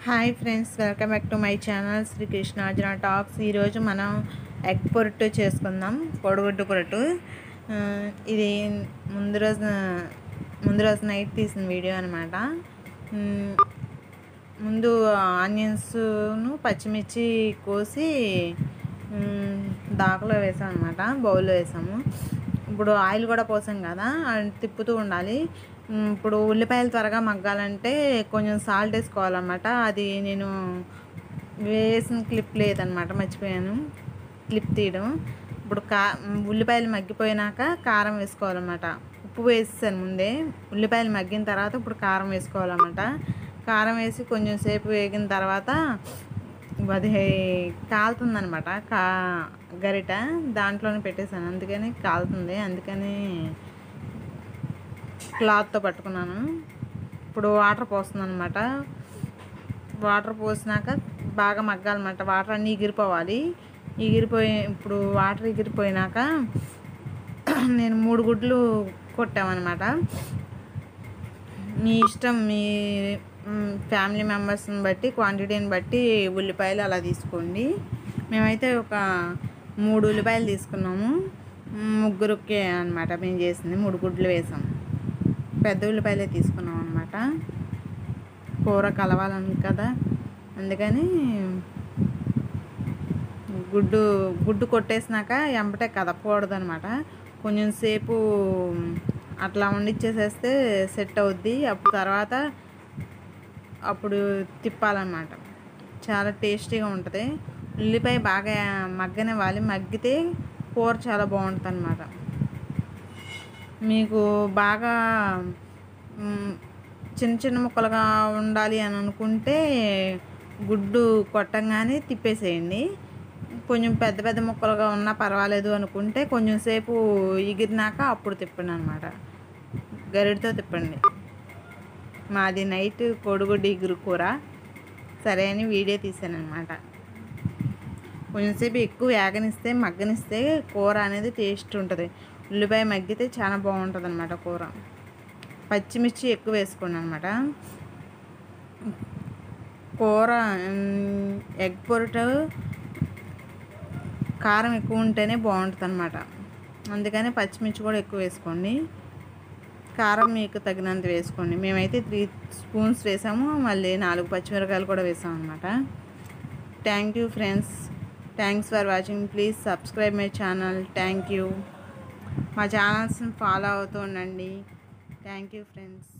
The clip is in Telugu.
hi friends welcome back to my channel Shri Krishnarjuna talks ఈరోజు మనం ఎగ్ పొరట్టు చేసుకుందాం పొడగొట్టు పొరట్టు ఆ, ఇది ముందు రోజు ముందు రోజు నైట్ తీసిన వీడియో అనమాట ముందు ఆనియన్స్ను పచ్చిమిర్చి కోసి మ్, దాకలో వేసాం అనమాట బౌల్లో వేసాము ఇప్పుడు ఆయిల్ కూడా పోసాం కదా అది తిప్పుతూ ఉండాలి మ్, ఇప్పుడు ఉల్లిపాయలు త్వరగా మగ్గాలంటే కొంచెం సాల్ట్ వేసుకోవాలన్నమాట అది నేను వేసిన క్లిప్ లేదనమాట మర్చిపోయాను క్లిప్ తీయడం ఇప్పుడు కా ఉల్లిపాయలు మగ్గిపోయినాక కారం వేసుకోవాలన్నమాట ఉప్పు వేసేసాను ముందే ఉల్లిపాయలు మగ్గిన తర్వాత ఇప్పుడు కారం వేసుకోవాలన్నమాట కారం వేసి కొంచెం సేపు వేగిన తర్వాత అది కాలుతుందనమాట కా గరిట దాంట్లోనే పెట్టేశాను అందుకని కాలుతుంది అందుకని క్లాత్తో పట్టుకున్నాను ఇప్పుడు వాటర్ పోస్తున్నాను అనమాట వాటర్ పోసినాక బాగా మగ్గాలన్నమాట వాటర్ అన్నీ ఎగిరిపోవాలి ఎగిరిపోయి ఇప్పుడు వాటర్ ఎగిరిపోయినాక నేను మూడు గుడ్లు కొట్టామన్నమాట మీ ఇష్టం మీ మ్, ఫ్యామిలీ మెంబర్స్ని బట్టి క్వాంటిటీని బట్టి ఉల్లిపాయలు అలా తీసుకోండి మేమైతే ఒక మూడు ఉల్లిపాయలు తీసుకున్నాము మ్, ముగ్గురికి అనమాట మేము చేసింది మూడు గుడ్లు వేసాం పెద్ద ఉల్లిపాయలే తీసుకున్నాం అనమాట కూర కలవాలని కదా అందుకని గుడ్డు గుడ్డు కొట్టేసినాక ఎంబటే కదపకూడదు అనమాట కొంచెం సేపు అట్లా వండిచ్చేసేస్తే సెట్ అవుద్ది అప్పుడు తర్వాత అప్పుడు తిప్పాలన్నమాట చాలా టేస్టీగా ఉంటుంది ఉల్లిపాయ బాగా మగ్గనివ్వాలి మగ్గితే కూర చాలా బాగుంటుంది అనమాట మీకు బాగా మ్, చిన్న చిన్న ముక్కలుగా ఉండాలి అని అనుకుంటే గుడ్డు కొట్టంగానే తిప్పేసేయండి కొంచెం పెద్ద పెద్ద ముక్కలుగా ఉన్నా పర్వాలేదు అనుకుంటే కొంచెం సేపు ఎగిరినాక అప్పుడు తిప్పండి అనమాట గరిటతో తిప్పండి మాది నైట్ కోడిగుడ్డు ఎగురు కూర సరే అని వీడియో తీసాను అనమాట కొంచెంసేపు ఎక్కువ వేగనిస్తే మగ్గనిస్తే కూర అనేది టేస్ట్ ఉంటుంది ఉల్లిపాయ మగ్గితే చాలా బాగుంటుంది అనమాట కూర పచ్చిమిర్చి ఎక్కువ వేసుకోండి అనమాట కూర మ్, ఎగ్ పొరటు కారం ఎక్కువ ఉంటేనే బాగుంటుంది అనమాట అందుకని పచ్చిమిర్చి కూడా ఎక్కువ వేసుకోండి కారం మీకు తగినంత వేసుకోండి మేమైతే త్రీ స్పూన్స్ వేసాము మళ్ళీ నాలుగు పచ్చిమిరకాయలు కూడా వేసాం అనమాట thank you friends thanks for watching please subscribe my channel thank you మా ఛానల్స్ని ఫాలో అవుతూ ఉండండి థ్యాంక్ యూ ఫ్రెండ్స్